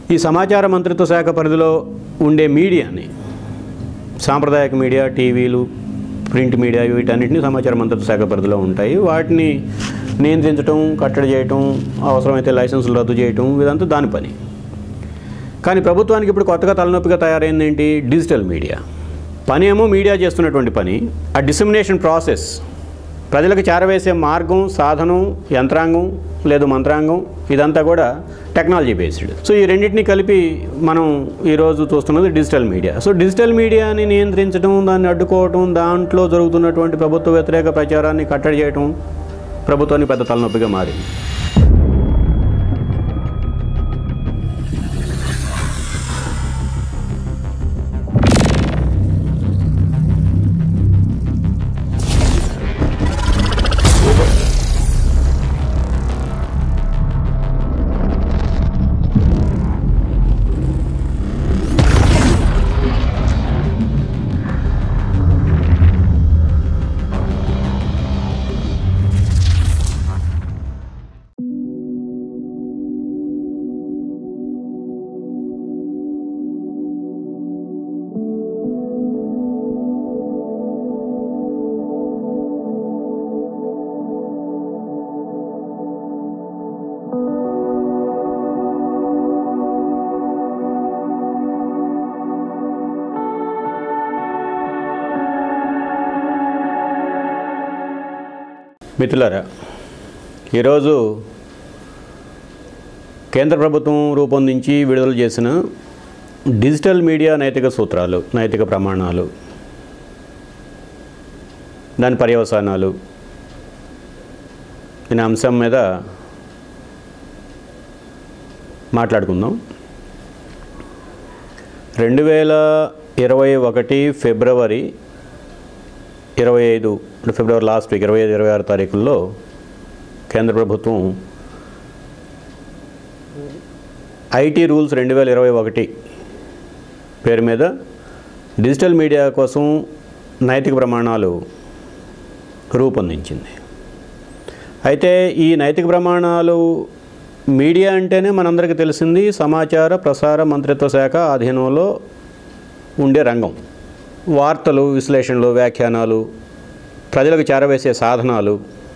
ఈ సమాచార మంత్రిత్వ శాఖ పరిధిలో ఉండే మీడియాని సాంప్రదాయక మీడియా టీవీలు ప్రింట్ మీడియా వీటన్నిటిని సమాచార మంత్రిత్వ శాఖ పరిధిలో ఉంటాయి వాటిని నియంత్రించడం కట్టడి చేయటం అవసరమైతే లైసెన్సులు రద్దు చేయటం ఇదంతా దాని పని కానీ ప్రభుత్వానికి ఇప్పుడు కొత్తగా తలనొప్పిగా తయారైంది ఏంటి డిజిటల్ మీడియా పని ఏమో మీడియా చేస్తున్నటువంటి పని ఆ డిసిమినేషన్ ప్రాసెస్ ప్రజలకు చేరవేసే మార్గం సాధనం యంత్రాంగం లేదు మంత్రాంగం ఇదంతా కూడా టెక్నాలజీ బేస్డ్ సో ఈ రెండింటిని కలిపి మనం ఈరోజు చూస్తున్నది డిజిటల్ మీడియా సో డిజిటల్ మీడియాని నియంత్రించడం దాన్ని అడ్డుకోవటం దాంట్లో జరుగుతున్నటువంటి ప్రభుత్వ వ్యతిరేక ప్రచారాన్ని కట్టడి చేయటం ప్రభుత్వానికి పెద్ద తలనొప్పిగా మారింది మిత్రులారా ఈరోజు కేంద్ర ప్రభుత్వం రూపొందించి విడుదల చేసిన డిజిటల్ మీడియా నైతిక సూత్రాలు నైతిక ప్రమాణాలు దాని పర్యవసానాలు అనే అంశం మీద మాట్లాడుకుందాం రెండు వేల ఇరవై ఒకటి ఫిబ్రవరి ఇరవై ఐదు అంటే ఫిబ్రవరి లాస్ట్ వీక్ ఇరవై ఐదు ఇరవై ఆరు తారీఖుల్లో కేంద్ర ప్రభుత్వం ఐటీ రూల్స్ రెండు వేల ఇరవై ఒకటి పేరు మీద డిజిటల్ మీడియా కోసం నైతిక ప్రమాణాలు రూపొందించింది అయితే ఈ నైతిక ప్రమాణాలు మీడియా అంటేనే మనందరికీ తెలిసింది సమాచార ప్రసార మంత్రిత్వ శాఖ ఆధీనంలో ఉండే రంగం వార్తలు విశ్లేషణలు వ్యాఖ్యానాలు ప్రజలకు చేరవేసే సాధనాలు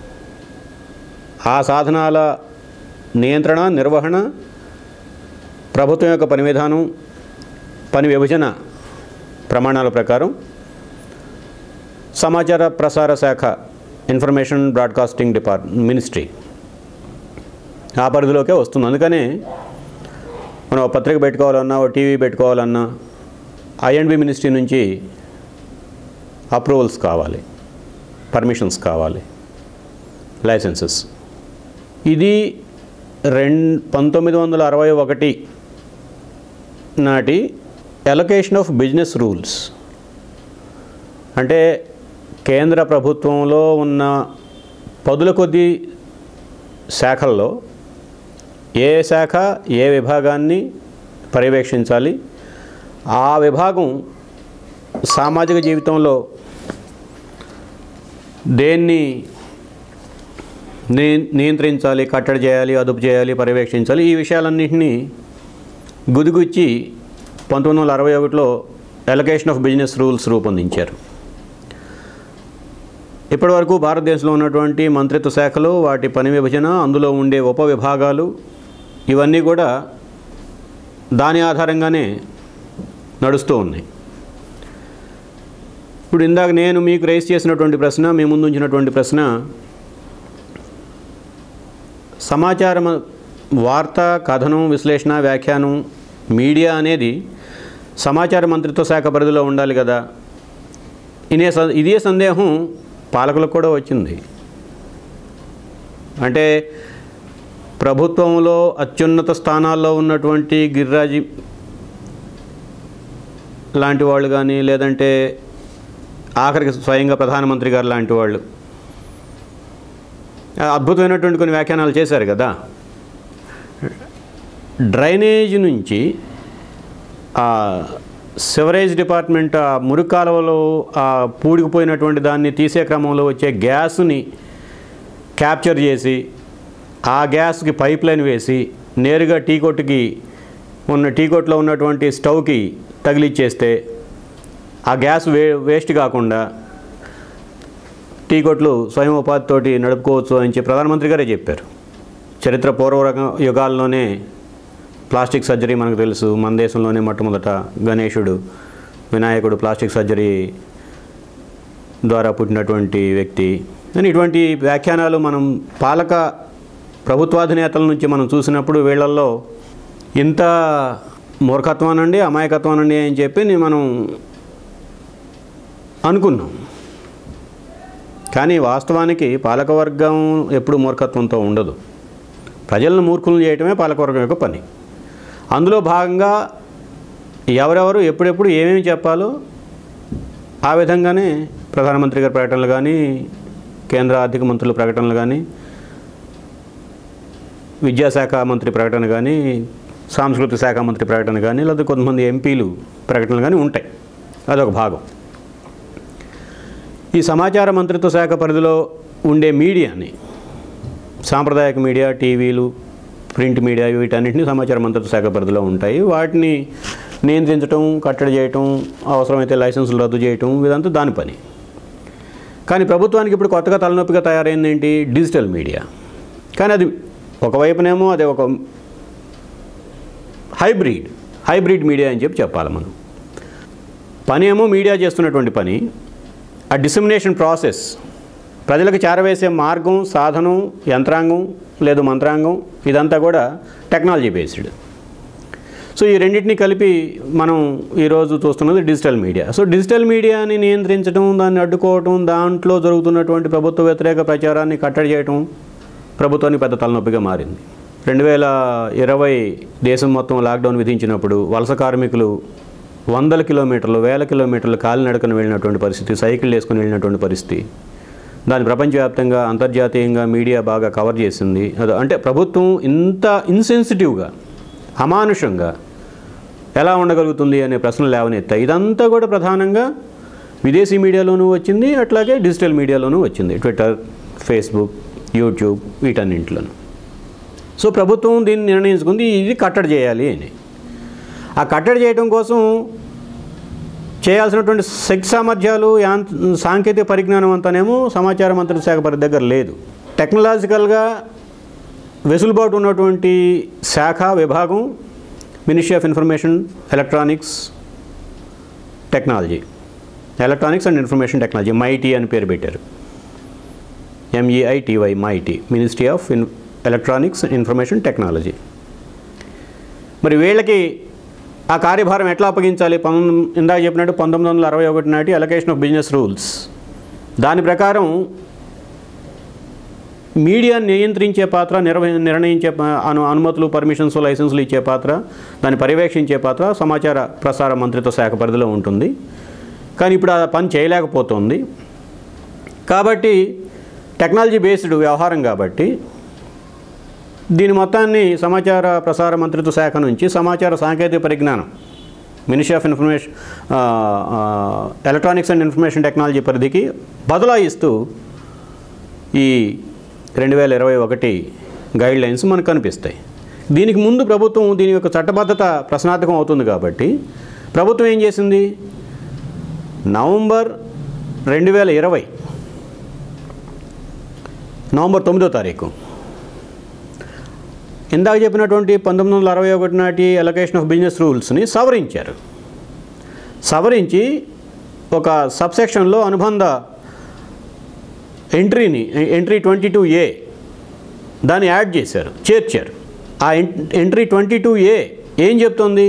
ఆ సాధనాల నియంత్రణ నిర్వహణ ప్రభుత్వం యొక్క పని విధానం పని విభజన ప్రమాణాల ప్రకారం సమాచార ప్రసార శాఖ ఇన్ఫర్మేషన్ బ్రాడ్కాస్టింగ్ డిపార్ట్ మినిస్ట్రీ ఆ పరిధిలోకే వస్తుంది అందుకనే మనం ఒక పత్రిక పెట్టుకోవాలన్నా ఒక టీవీ పెట్టుకోవాలన్నా ఐఎండ్బి మినిస్ట్రీ నుంచి అప్రూవల్స్ కావాలి పర్మిషన్స్ కావాలి లైసెన్సెస్ ఇది రెండు పంతొమ్మిది వందల అరవై ఒకటి నాటి ఎలొకేషన్ ఆఫ్ బిజినెస్ రూల్స్ అంటే కేంద్ర ప్రభుత్వంలో ఉన్న పదుల కొద్ది శాఖల్లో ఏ శాఖ ఏ విభాగాన్ని పర్యవేక్షించాలి ఆ విభాగం సామాజిక జీవితంలో దేన్ని ని- నియంత్రించాలి కట్టడి చేయాలి అదుపు చేయాలి పర్యవేక్షించాలి ఈ విషయాలన్నింటినీ గుదిగుచ్చి పంతొమ్మిది వందల అరవై ఒకటిలో ఎలకేషన్ ఆఫ్ బిజినెస్ రూల్స్ రూపొందించారు ఇప్పటివరకు భారతదేశంలో ఉన్నటువంటి మంత్రిత్వ శాఖలు వాటి పని విభజన అందులో ఉండే ఉప విభాగాలు ఇవన్నీ కూడా దాని ఆధారంగానే నడుస్తూ ఉన్నాయి ఇప్పుడు ఇందాక నేను మీకు రైస్ చేసినటువంటి ప్రశ్న మీ ముందు ఉంచినటువంటి ప్రశ్న సమాచారం వార్త కథనం విశ్లేషణ వ్యాఖ్యానం మీడియా అనేది సమాచార మంత్రిత్వ శాఖ పరిధిలో ఉండాలి కదా ఇదే స- ఇదే సందేహం పాలకులకు కూడా వచ్చింది అంటే ప్రభుత్వంలో అత్యున్నత స్థానాల్లో ఉన్నటువంటి గిరిరాజి లాంటి వాళ్ళు కానీ లేదంటే ఆఖరికి స్వయంగా ప్రధానమంత్రి గారు లాంటి వాళ్ళు అద్భుతమైనటువంటి కొన్ని వ్యాఖ్యానాలు చేశారు కదా డ్రైనేజ్ నుంచి ఆ సివరేజ్ డిపార్ట్మెంట్ ఆ మురికి కాలువలో ఆ పూడికిపోయినటువంటి దాన్ని తీసే క్రమంలో వచ్చే గ్యాస్ని క్యాప్చర్ చేసి ఆ గ్యాస్కి పైప్ లైన్ వేసి నేరుగా టీ కొట్టుకి ఉన్న టీ కొట్లో ఉన్నటువంటి స్టవ్కి తగిలిచ్చేస్తే ఆ గ్యాస్ వే వేస్ట్ కాకుండా టీ కొట్లు స్వయం ఉపాధితోటి నడుపుకోవచ్చు అని చెప్పి ప్రధానమంత్రి గారే చెప్పారు చరిత్ర పూర్వ రకం యుగాల్లోనే ప్లాస్టిక్ సర్జరీ మనకు తెలుసు మన దేశంలోనే మొట్టమొదట గణేశుడు వినాయకుడు ప్లాస్టిక్ సర్జరీ ద్వారా పుట్టినటువంటి వ్యక్తి అని ఇటువంటి వ్యాఖ్యానాలు మనం పాలక ప్రభుత్వాధినేతల నుంచి మనం చూసినప్పుడు వీళ్ళల్లో ఇంత మూర్ఖత్వానండి అమాయకత్వానండి అని చెప్పి ని- మనం అనుకున్నాం కానీ వాస్తవానికి పాలకవర్గం ఎప్పుడు మూర్ఖత్వంతో ఉండదు ప్రజలను మూర్ఖులను చేయటమే పాలకవర్గం యొక్క పని అందులో భాగంగా ఎవరెవరు ఎప్పుడెప్పుడు ఏమేమి చెప్పాలో ఆ విధంగానే ప్రధానమంత్రి గారి ప్రకటనలు కానీ కేంద్ర ఆర్థిక మంత్రుల ప్రకటనలు కానీ విద్యాశాఖ మంత్రి ప్రకటన కానీ సాంస్కృతిక శాఖ మంత్రి ప్రకటన కానీ లేదా కొంతమంది ఎంపీలు ప్రకటనలు కానీ ఉంటాయి అదొక భాగం ఈ సమాచార మంత్రిత్వ శాఖ పరిధిలో ఉండే మీడియాని సాంప్రదాయక మీడియా టీవీలు ప్రింట్ మీడియా వీటన్నిటిని సమాచార మంత్రిత్వ శాఖ పరిధిలో ఉంటాయి వాటిని నియంత్రించడం కట్టడి చేయటం అవసరమైతే లైసెన్సులు రద్దు చేయటం ఇదంతా దాని పని కానీ ప్రభుత్వానికి ఇప్పుడు కొత్తగా తలనొప్పిగా తయారైంది ఏంటి డిజిటల్ మీడియా కానీ అది ఒకవైపునేమో అది ఒక హైబ్రిడ్ హైబ్రిడ్ మీడియా అని చెప్పి చెప్పాలి మనం పని ఏమో మీడియా చేస్తున్నటువంటి పని ఆ డిసిమినేషన్ ప్రాసెస్ ప్రజలకు చేరవేసే మార్గం సాధనం యంత్రాంగం లేదు మంత్రాంగం ఇదంతా కూడా టెక్నాలజీ బేస్డ్ సో ఈ రెండింటిని కలిపి మనం ఈరోజు చూస్తున్నది డిజిటల్ మీడియా సో డిజిటల్ మీడియాని నియంత్రించడం దాన్ని అడ్డుకోవటం దాంట్లో జరుగుతున్నటువంటి ప్రభుత్వ వ్యతిరేక ప్రచారాన్ని కట్టడి చేయటం ప్రభుత్వానికి పెద్ద తలనొప్పిగా మారింది రెండు వేల ఇరవై దేశం మొత్తం లాక్డౌన్ విధించినప్పుడు వలస కార్మికులు వందల కిలోమీటర్లు వేల కిలోమీటర్లు కాలినడకన వెళ్ళినటువంటి పరిస్థితి సైకిల్ వేసుకుని వెళ్ళినటువంటి పరిస్థితి దాన్ని ప్రపంచవ్యాప్తంగా అంతర్జాతీయంగా మీడియా బాగా కవర్ చేసింది అది అంటే ప్రభుత్వం ఇంత ఇన్సెన్సిటివ్గా అమానుషంగా ఎలా ఉండగలుగుతుంది అనే ప్రశ్నలు లేవనెత్తాయి ఇదంతా కూడా ప్రధానంగా విదేశీ మీడియాలోనూ వచ్చింది అట్లాగే డిజిటల్ మీడియాలోనూ వచ్చింది ట్విట్టర్ ఫేస్బుక్ యూట్యూబ్ వీటన్నింటిలోనూ సో ప్రభుత్వం దీన్ని నిర్ణయించుకుంది ఇది కట్టడి చేయాలి అని ఆ కట్టడి చేయడం కోసం చేయాల్సినటువంటి శక్తి సామర్థ్యాలు యాంత్ సాంకేతిక పరిజ్ఞానం అంతానేమో సమాచార మంత్రిత్వ శాఖ పరిధి దగ్గర లేదు టెక్నాలజికల్గా వెసులుబాటు ఉన్నటువంటి శాఖ విభాగం ministry of information electronics technology electronics and information technology MeitY అని పేరు పెట్టారు M E I T Y MeitY ministry of in electronics and information technology మరి వీళ్ళకి ఆ కార్యభారం ఎట్లా అప్పగించాలి పంతొమ్మిది ఇందాక చెప్పినట్టు పంతొమ్మిది వందల అరవై ఒకటి నాటి అలొకేషన్ ఆఫ్ బిజినెస్ రూల్స్ దాని ప్రకారం మీడియాని నియంత్రించే పాత్ర నిర్వ నిర్ణయించే ప- అను అనుమతులు పర్మిషన్స్ లైసెన్సులు ఇచ్చే పాత్ర దాన్ని పర్యవేక్షించే పాత్ర సమాచార ప్రసార మంత్రిత్వ శాఖ పరిధిలో ఉంటుంది కానీ ఇప్పుడు ఆ పని చేయలేకపోతుంది కాబట్టి టెక్నాలజీ బేస్డ్ వ్యవహారం కాబట్టి దీని మొత్తాన్ని సమాచార ప్రసార మంత్రిత్వ శాఖ నుంచి సమాచార సాంకేతిక పరిజ్ఞానం ministry of information electronics and information technology పరిధికి బదలాయిస్తూ ఈ రెండు వేల ఇరవై ఒకటి గైడ్ లైన్స్ మనకు కనిపిస్తాయి దీనికి ముందు ప్రభుత్వం దీని యొక్క చట్టబద్ధత ప్రశ్నార్థకం అవుతుంది కాబట్టి ప్రభుత్వం ఏం చేసింది నవంబర్ రెండు వేల ఇరవై నవంబర్ తొమ్మిదో తారీఖు ఇందాక చెప్పినటువంటి పంతొమ్మిది వందల అరవై ఒకటి నాటి అలొకేషన్ ఆఫ్ బిజినెస్ రూల్స్ని సవరించారు సవరించి ఒక సబ్సెక్షన్లో అనుబంధ ఎంట్రీని ఎంట్రీ ట్వంటీ టూ ఏ దాన్ని యాడ్ చేశారు చేర్చారు ఆ ఎన్- ఎంట్రీ ట్వంటీ టూ ఏ ఏం చెప్తుంది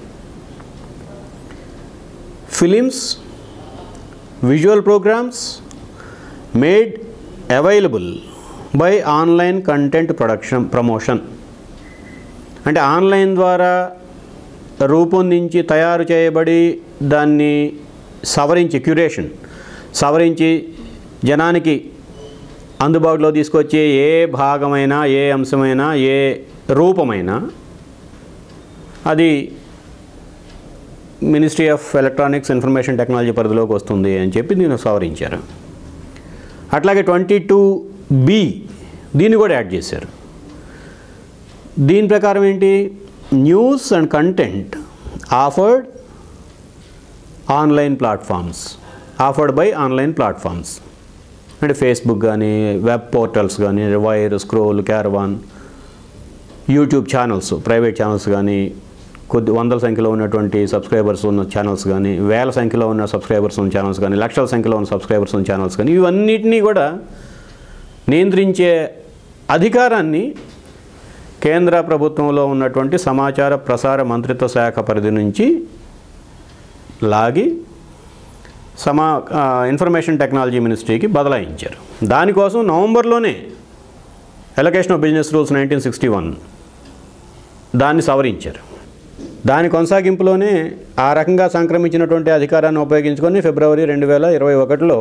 films visual programmes made available by online content production promotion అంటే ఆన్లైన్ ద్వారా రూపొందించి తయారు చేయబడి దాన్ని సవరించి క్యూరేషన్ సవరించి జనానికి అందుబాటులో తీసుకొచ్చే ఏ భాగమైనా ఏ అంశమైనా ఏ రూపమైనా అది ministry of electronics information technology పరిధిలోకి వస్తుంది అని చెప్పి దీన్ని సవరించారు అట్లాగే ట్వంటీ టూ బి దీన్ని కూడా యాడ్ చేశారు దీని ప్రకారం ఏంటి news and content afforded online platforms afforded by online platforms అంటే ఫేస్బుక్ కానీ వెబ్ పోర్టల్స్ కానీ Wire Scroll Caravan YouTube channels private channels కానీ కొద్ది వందల సంఖ్యలో ఉన్నటువంటి సబ్స్క్రైబర్స్ ఉన్న ఛానల్స్ కానీ వేల సంఖ్యలో ఉన్న సబ్స్క్రైబర్స్ ఉన్న ఛానల్స్ కానీ లక్షల సంఖ్యలో ఉన్న సబ్స్క్రైబర్స్ ఉన్న ఛానల్స్ కానీ ఇవన్నిటినీ కూడా నియంత్రించే అధికారాన్ని కేంద్ర ప్రభుత్వంలో ఉన్నటువంటి సమాచార ప్రసార మంత్రిత్వ శాఖ పరిధి నుంచి లాగి సమా ఆ, ఇన్ఫర్మేషన్ టెక్నాలజీ మినిస్ట్రీకి బదలాయించారు దానికోసం నవంబర్లోనే allocation of business rules nineteen sixty one దాన్ని సవరించారు దాని కొనసాగింపులోనే ఆ రకంగా సంక్రమించినటువంటి అధికారాన్ని ఉపయోగించుకొని ఫిబ్రవరి రెండు వేల ఇరవై ఒకటిలో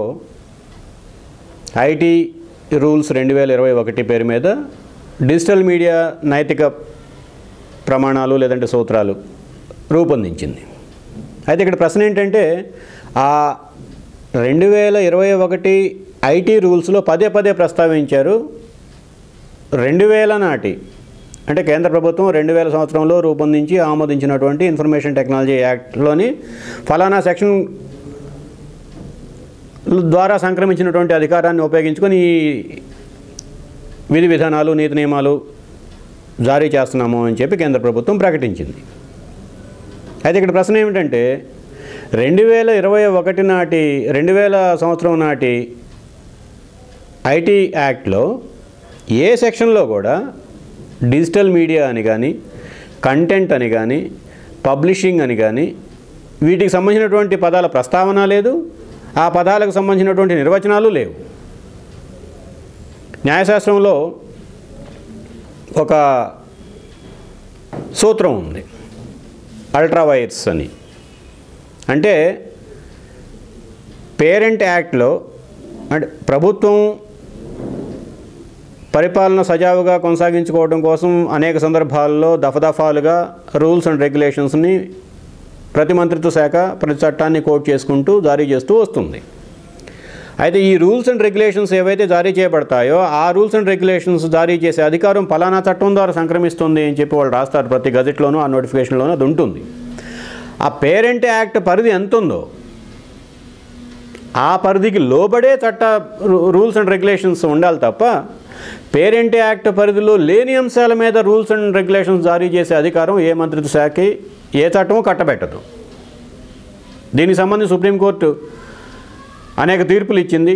ఐటీ రూల్స్ రెండు వేల ఇరవై ఒకటి పేరు మీద డిజిటల్ మీడియా నైతిక ప్రమాణాలు లేదంటే సూత్రాలు రూపొందించింది అయితే ఇక్కడ ప్రశ్న ఏంటంటే ఆ రెండు వేల ఇరవై ఒకటి ఐటీ రూల్స్లో పదే పదే ప్రస్తావించారు రెండు వేల నాటి అంటే కేంద్ర ప్రభుత్వం రెండు వేల సంవత్సరంలో రూపొందించి ఆమోదించినటువంటి ఇన్ఫర్మేషన్ టెక్నాలజీ యాక్ట్లోని ఫలానా సెక్షన్ ద్వారా సంక్రమించినటువంటి అధికారాన్ని ఉపయోగించుకొని ఈ విధి విధానాలు నీతి నియమాలు జారీ చేస్తున్నాము అని చెప్పి కేంద్ర ప్రభుత్వం ప్రకటించింది అయితే ఇక్కడ ప్రశ్న ఏమిటంటే రెండు వేల ఇరవై ఒకటి నాటి రెండు వేల సంవత్సరం నాటి ఐటీ యాక్ట్లో ఏ సెక్షన్లో కూడా డిజిటల్ మీడియా అని కానీ కంటెంట్ అని కానీ పబ్లిషింగ్ అని కానీ వీటికి సంబంధించినటువంటి పదాల ప్రస్తావన లేదు ఆ పదాలకు సంబంధించినటువంటి నిర్వచనాలు లేవు న్యాయశాస్త్రంలో ఒక సూత్రం ఉంది అల్ట్రా వైర్స్ అని అంటే పేరెంట్ యాక్ట్లో అంటే ప్రభుత్వం పరిపాలన సజావుగా కొనసాగించుకోవడం కోసం అనేక సందర్భాల్లో దఫదఫాలుగా రూల్స్ అండ్ రెగ్యులేషన్స్ని ప్రతి మంత్రిత్వ శాఖ ప్రతి చట్టాన్ని కోట్ చేసుకుంటూ జారీ చేస్తూ వస్తుంది అయితే ఈ రూల్స్ అండ్ రెగ్యులేషన్స్ ఏవైతే జారీ చేయబడతాయో ఆ రూల్స్ అండ్ రెగ్యులేషన్స్ జారీ చేసే అధికారం ఫలానా చట్టం ద్వారా సంక్రమిస్తుంది అని చెప్పి వాళ్ళు రాస్తారు ప్రతి గజెట్లోనూ ఆ నోటిఫికేషన్లోనూ అది ఉంటుంది ఆ పేరెంట్ యాక్ట్ పరిధి ఎంత ఉందో ఆ పరిధికి లోబడే చట్ట రూ- రూల్స్ అండ్ రెగ్యులేషన్స్ ఉండాలి తప్ప పేరెంట్ యాక్ట్ పరిధిలో లేని అంశాల మీద రూల్స్ అండ్ రెగ్యులేషన్స్ జారీ చేసే అధికారం ఏ మంత్రిత్వ శాఖకి ఏ చట్టమో కట్టబెట్టదు దీనికి సంబంధించి సుప్రీంకోర్టు అనేక తీర్పులు ఇచ్చింది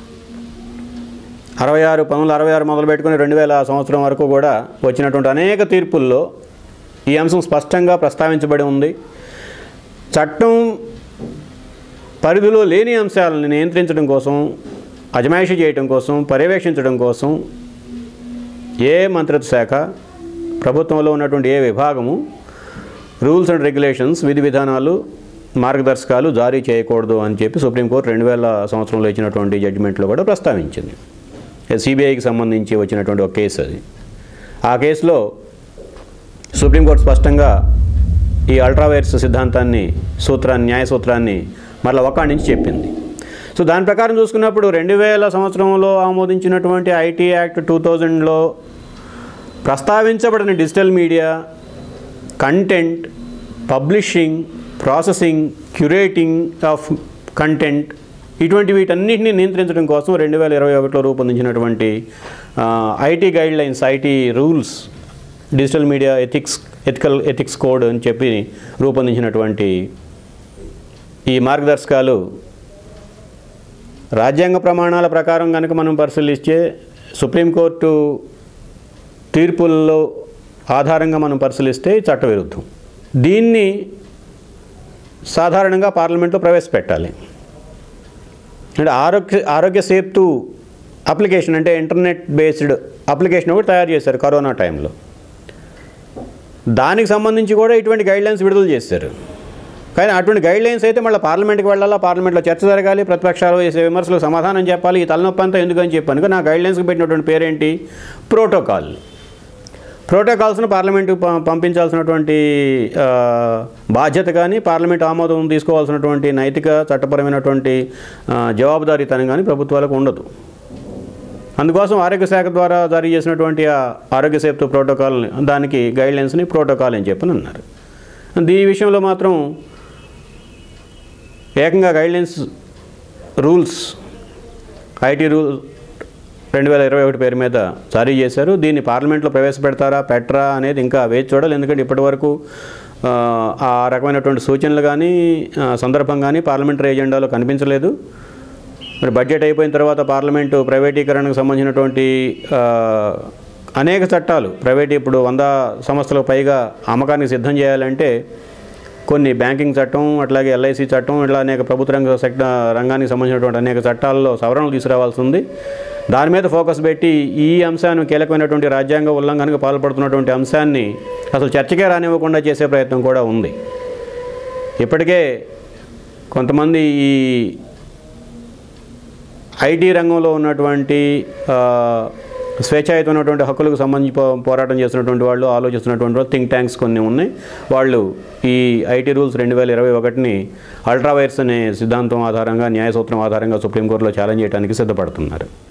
అరవై ఆరు పంతొమ్మిది అరవై ఆరు మొదలు పెట్టుకుని రెండు వేల సంవత్సరం వరకు కూడా వచ్చినటువంటి అనేక తీర్పుల్లో ఈ అంశం స్పష్టంగా ప్రస్తావించబడి ఉంది చట్టం పరిధిలో లేని అంశాలను నియంత్రించడం కోసం అజమాయిషీ చేయడం కోసం పర్యవేక్షించడం కోసం ఏ మంత్రిత్వ శాఖ ప్రభుత్వంలో ఉన్నటువంటి ఏ విభాగము రూల్స్ అండ్ రెగ్యులేషన్స్ విధి విధానాలు మార్గదర్శకాలు జారీ చేయకూడదు అని చెప్పి సుప్రీంకోర్టు రెండు వేల సంవత్సరంలో ఇచ్చినటువంటి జడ్జిమెంట్లో కూడా ప్రస్తావించింది సిబిఐకి సంబంధించి వచ్చినటువంటి ఒక కేసు అది ఆ కేసులో సుప్రీంకోర్టు స్పష్టంగా ఈ అల్ట్రావైర్స్ సిద్ధాంతాన్ని సూత్రాన్ని న్యాయ సూత్రాన్ని మరలా ఒక్కడి నుంచి చెప్పింది సో దాని ప్రకారం చూసుకున్నప్పుడు రెండు వేల సంవత్సరంలో ఆమోదించినటువంటి ఐటీ యాక్ట్ టూ థౌజండ్లో ప్రస్తావించబడిన digital media content publishing processing curating of content ఇటువంటి వీటన్నిటిని నియంత్రించడం కోసం రెండు వేల ఇరవై ఒకటిలో రూపొందించినటువంటి IT guidelines IT rules digital media ethics ethical ethics code అని చెప్పి రూపొందించినటువంటి ఈ మార్గదర్శకాలు రాజ్యాంగ ప్రమాణాల ప్రకారం కనుక మనం పరిశీలిస్తే సుప్రీంకోర్టు తీర్పుల్లో ఆధారంగా మనం పరిశీలిస్తే ఇది చట్టవిరుద్ధం దీన్ని సాధారణంగా పార్లమెంట్లో ప్రవేశపెట్టాలి అంటే ఆరోగ్య ఆరోగ్య సేతు అప్లికేషన్ అంటే ఇంటర్నెట్ బేస్డ్ అప్లికేషన్ ఒకటి తయారు చేశారు కరోనా టైంలో దానికి సంబంధించి కూడా ఇటువంటి గైడ్లైన్స్ విడుదల చేశారు కానీ అటువంటి గైడ్లైన్స్ అయితే మళ్ళీ పార్లమెంట్కి వెళ్ళాలా పార్లమెంట్లో చర్చ జరగాలి ప్రతిపక్షాలు వేసే విమర్శలకు సమాధానం చెప్పాలి ఈ తలనొప్పి అంతా ఎందుకని చెప్పాను నా గైడ్లైన్స్కి పెట్టినటువంటి పేరేంటి ప్రోటోకాల్ ప్రోటోకాల్స్ను పార్లమెంటు ప- పంపించాల్సినటువంటి ఆ, బాధ్యత కానీ పార్లమెంట్ ఆమోదం తీసుకోవాల్సినటువంటి నైతిక చట్టపరమైనటువంటి ఆ, జవాబుదారీతనం కానీ ప్రభుత్వాలకు ఉండదు అందుకోసం ఆరోగ్య శాఖ ద్వారా జారీ చేసినటువంటి ఆ ఆరోగ్య సేతు ప్రోటోకాల్ని దానికి గైడ్లైన్స్ని ప్రోటోకాల్ అని చెప్పని అన్నారు ఈ విషయంలో మాత్రం ఏకంగా గైడ్లైన్స్ రూల్స్ ఐటీ రూల్ రెండు వేల ఇరవై ఒకటి పేరు మీద జారీ చేశారు దీన్ని పార్లమెంట్లో ప్రవేశపెడతారా పెట్టరా అనేది ఇంకా వేచి చూడాలి ఎందుకంటే ఇప్పటివరకు ఆ, ఆ రకమైనటువంటి సూచనలు కానీ ఆ, సందర్భం కానీ పార్లమెంటరీ ఎజెండాలో కనిపించలేదు మరి బడ్జెట్ అయిపోయిన తర్వాత పార్లమెంటు ప్రైవేటీకరణకు సంబంధించినటువంటి ఆ, అనేక చట్టాలు ప్రైవేట్ ఇప్పుడు వంద సంస్థలకు పైగా అమ్మకానికి సిద్ధం చేయాలంటే కొన్ని బ్యాంకింగ్ చట్టం అట్లాగే ఎల్ఐసి చట్టం ఇట్లా అనేక ప్రభుత్వ రంగ సెక్ట రంగానికి సంబంధించినటువంటి అనేక చట్టాల్లో సవరణలు తీసుకురావాల్సి ఉంది దాని మీద ఫోకస్ పెట్టి ఈ అంశాన్ని కీలకమైనటువంటి రాజ్యాంగ ఉల్లంఘనకు పాల్పడుతున్నటువంటి అంశాన్ని అసలు చర్చకే రానివ్వకుండా చేసే ప్రయత్నం కూడా ఉంది ఇప్పటికే కొంతమంది ఈ ఐటీ రంగంలో ఉన్నటువంటి ఆ, స్వేచ్ఛాయుతమైనటువంటి హక్కులకు సంబంధించి పో- పోరాటం చేస్తున్నటువంటి వాళ్ళు ఆలోచిస్తున్నటువంటి వాళ్ళు థింక్ ట్యాంక్స్ కొన్ని ఉన్నాయి వాళ్ళు ఈ ఐటీ రూల్స్ రెండు వేల ఇరవై ఒకటిని అల్ట్రావైర్స్ అనే సిద్ధాంతం ఆధారంగా న్యాయ సూత్రం ఆధారంగా సుప్రీంకోర్టులో ఛాలెంజ్ చేయడానికి సిద్ధపడుతున్నారు